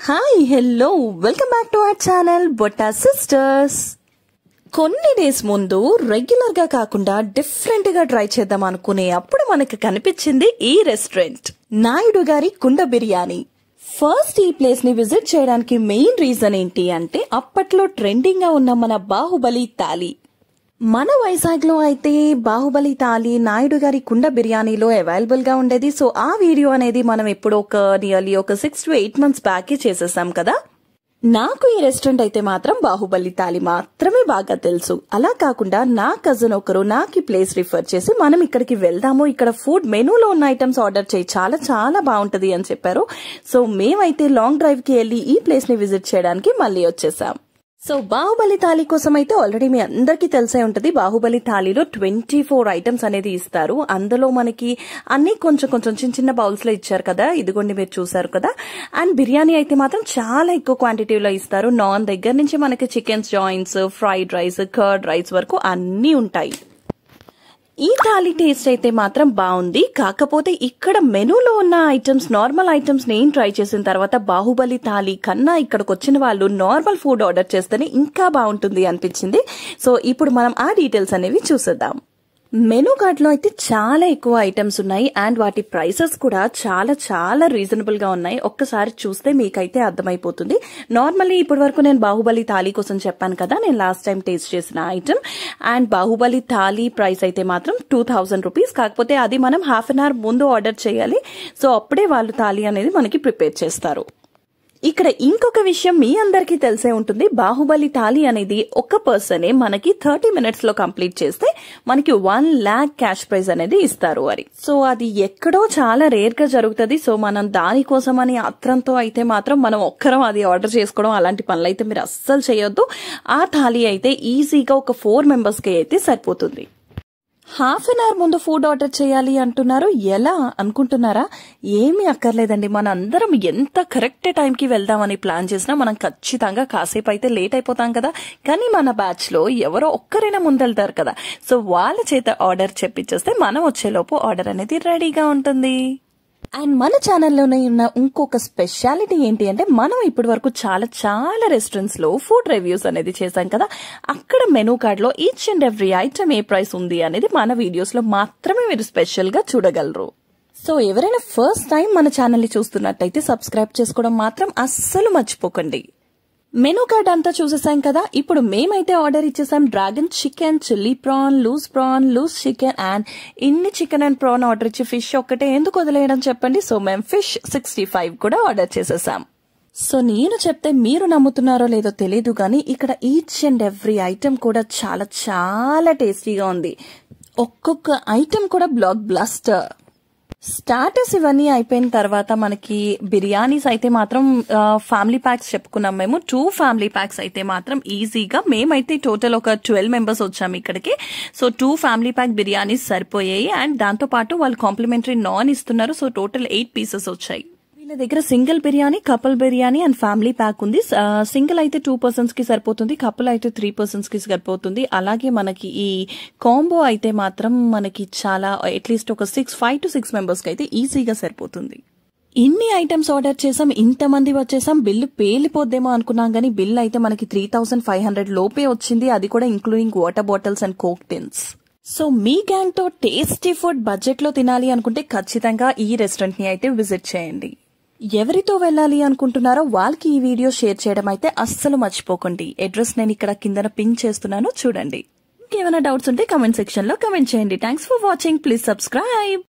hi hello welcome back to our channel Botta sisters కొన్ని days ముందు regular గా కాకుండా డిఫరెంట్ గా ట్రై చేద్దాం అనుకునే అప్పుడు మనకు కనిపించింది ఈ రెస్టారెంట్ నాయుడు గారి కుండ బిర్యానీ ఫస్ట్ ఈ ప్లేస్ ని విజిట్ చేయడానికి మెయిన్ రీజన్ ఏంటి అంటే అప్పట్లో ట్రెండింగ్ గా ఉన్న మన బాహుబలి తాలి మన వైజాగ్ లో అయితే బాహుబలి తాలి నాయుడు గారి కుండ బిర్యానీలో అవైలబుల్ గా ఉండేది సో ఆ వీడియో అనేది మనం ఎప్పుడు ఒక నియర్లీ ఒక six to eight months back చేసేసాం కదా నాకు ఈ రెస్టారెంట్ అయితే మాత్రం బాహుబలి తాలి మాత్రమే బాగా తెలుసు అలా కాకుండా నా కజిన్ ఒకరు నాకు ఈ ప్లేస్ రిఫర్ చేసి మనం ఇక్కడికి వెళ్దాము ఇక్కడ ఫుడ్ మెనూలో ఉన్న ఐటమ్స్ ఆర్డర్ చేయి చాలా చాలా బాగుంటది అని చెప్పారు సో మేమైతే లాంగ్ డ్రైవ్ కి వెళ్ళి ఈ ప్లేస్ ని విజిట్ చేయడానికి మళ్ళీ వచ్చేసాం సో బాహుబలి థాలీ కోసం అయితే ఆల్రెడీ మీ అందరికీ తెలిసే ఉంటది బాహుబలి థాలీలో ట్వంటీ ఫోర్ ఐటమ్స్ అనేది ఇస్తారు అందులో మనకి అన్ని కొంచెం కొంచెం చిన్న చిన్న బౌల్స్ లో ఇచ్చారు కదా ఇదిగోండి మీరు చూసారు కదా అండ్ బిర్యానీ అయితే మాత్రం చాలా ఎక్కువ క్వాంటిటీలో ఇస్తారు నాన్ దగ్గర నుంచి మనకి chickens joints fried rice curd rice వరకు అన్నీ ఉంటాయి ఈ థాలీ టేస్ట్ అయితే మాత్రం బాగుంది కాకపోతే ఇక్కడ మెనూలో ఉన్న ఐటమ్స్ నార్మల్ ఐటమ్స్ నేను ట్రై చేసిన తర్వాత బాహుబలి థాలీ కన్నా ఇక్కడికి వచ్చిన వాళ్ళు నార్మల్ ఫుడ్ ఆర్డర్ చేస్తేనే ఇంకా బాగుంటుంది అనిపించింది సో ఇప్పుడు మనం ఆ డీటెయిల్స్ అనేవి చూసేద్దాం మెనూ కార్డ్ లో అయితే చాలా ఎక్కువ ఐటమ్స్ ఉన్నాయి అండ్ వాటి ప్రైసెస్ కూడా చాలా చాలా రీజనబుల్ గా ఉన్నాయి ఒక్కసారి చూస్తే మీకైతే అర్థమైపోతుంది నార్మల్లీ ఇప్పటి వరకు నేను బాహుబలి థాలీ కోసం చెప్పాను కదా నేను లాస్ట్ టైం టేస్ట్ చేసిన item and Baahubali thali price అయితే మాత్రం టూ థౌజండ్ రూపీస్ కాకపోతే అది మనం హాఫ్ అన్ అవర్ ముందు ఆర్డర్ చేయాలి సో అప్పుడే వాళ్ళు థాలీ అనేది మనకి ప్రిపేర్ చేస్తారు ఇక్కడ ఇంకొక విషయం మీ అందరికీ తెలిసే ఉంటుంది బాహుబలి తాలి అనేది ఒక పర్సనే మనకి థర్టీ మినిట్స్ లో కంప్లీట్ చేస్తే మనకి వన్ ల్యాక్ క్యాష్ ప్రైజ్ అనేది ఇస్తారు అని సో అది ఎక్కడో చాలా రేర్ గా జరుగుతుంది సో మనం దానికోసం అని ఆత్రంతో అయితే మాత్రం మనం ఒక్కరం అది ఆర్డర్ చేసుకోవడం అలాంటి పనులు అయితే మీరు అస్సలు చేయొద్దు ఆ థాలీ అయితే ఈజీగా ఒక ఫోర్ మెంబర్స్ కి అయితే సరిపోతుంది హాఫ్ అన్ అవర్ ముందు ఫుడ్ ఆర్డర్ చేయాలి అంటున్నారు ఎలా అనుకుంటున్నారా ఏమీ అక్కర్లేదండి మన అందరం ఎంత కరెక్ట్ టైంకి వెళ్దామని ప్లాన్ చేసినా మనం ఖచ్చితంగా కాసేపు అయితే లేట్ అయిపోతాం కదా కానీ మన బ్యాచ్ లో ఎవరో ఒక్కరైనా ముందెళ్తారు కదా సో వాళ్ళ చేత ఆర్డర్ చెప్పించేస్తే మనం వచ్చేలోపు ఆర్డర్ అనేది రెడీగా ఉంటుంది అండ్ మన ఛానల్లోనే ఉన్న ఇంకొక స్పెషాలిటీ ఏంటి అంటే మనం ఇప్పటి వరకు చాలా చాలా రెస్టారెంట్స్ లో ఫుడ్ రివ్యూస్ అనేది చేశాం కదా అక్కడ మెనూ కార్డ్ లో ఈచ్ అండ్ ఎవ్రీ ఐటమ్ ఏ ప్రైస్ ఉంది అనేది మన వీడియోస్ లో మాత్రమే మీరు స్పెషల్ గా చూడగలరు సో ఎవరైనా ఫస్ట్ టైం మన ఛానల్ ని చూస్తున్నట్టయితే సబ్స్క్రైబ్ చేసుకోవడం మాత్రం అస్సలు మర్చిపోకండి మెనూ కార్డ్ అంతా చూసేసాం కదా ఇప్పుడు మేమైతే ఆర్డర్ ఇచ్చేసాం dragon chicken chilli prawn loose prawn loose chicken and ఇన్ని చికెన్ అండ్ ప్రాన్ ఆర్డర్ ఇచ్చి ఫిష్ ఒక్కటే ఎందుకు వదిలేయడం చెప్పండి సో మేము ఫిష్ సిక్స్టీ ఫైవ్ కూడా ఆర్డర్ చేసేసాం సో నేను చెప్తే మీరు నమ్ముతున్నారో లేదో తెలియదు కానీ ఇక్కడ ఈచ్ అండ్ ఎవ్రీ ఐటమ్ కూడా చాలా చాలా టేస్టీగా ఉంది ఒక్కొక్క ఐటమ్ కూడా బ్లాక్ బ్లాస్టర్ స్టార్టర్స్ ఇవన్నీ అయిపోయిన తర్వాత మనకి బిర్యానీస్ అయితే మాత్రం ఫ్యామిలీ ప్యాక్స్ చెప్పుకున్నాం మేము టూ ఫ్యామిలీ ప్యాక్స్ అయితే మాత్రం ఈజీగా మేమైతే టోటల్ ఒక ట్వెల్వ్ మెంబర్స్ వచ్చాము ఇక్కడికి so two family pack biryanis సరిపోయాయి అండ్ దాంతో పాటు వాళ్ళు కాంప్లిమెంటరీ నాన్ ఇస్తున్నారు సో టోటల్ ఎయిట్ పీసెస్ వచ్చాయి వీళ్ళ దగ్గర single biryani couple biryani and family pack ఉంది సింగిల్ అయితే టూ పర్సన్స్ కి సరిపోతుంది కపుల్ అయితే త్రీ పర్సన్స్ కి సరిపోతుంది అలాగే మనకి ఈ కాంబో అయితే మాత్రం మనకి చాలా అట్లీస్ట్ ఒక six five to six members కి అయితే ఈజీగా సరిపోతుంది ఇన్ని ఐటమ్స్ ఆర్డర్ చేసాం ఇంతమంది వచ్చేసాం బిల్లు పేలిపోద్దేమో అనుకున్నాం కానీ బిల్ అయితే మనకి త్రీ థౌసండ్ ఫైవ్ హండ్రెడ్ లోపే వచ్చింది అది కూడా including water bottles and coke tins so మీ గ్యాంగ్ తో టేస్టీ ఫుడ్ బడ్జెట్ లో తినాలి అనుకుంటే ఖచ్చితంగా ఈ రెస్టారెంట్ ని అయితే విజిట్ చేయండి ఎవరితో వెళ్ళాలి అనుకుంటున్నారో వాళ్ళకి ఈ వీడియో షేర్ చేయడం అయితే అస్సలు మర్చిపోకండి అడ్రస్ నేను ఇక్కడ కిందన పింక్ చేస్తున్నాను చూడండి ఇంకేమైనా డౌట్స్ ఉంటే కమెంట్ సెక్షన్ లో కమెంట్ చేయండి thanks for watching please subscribe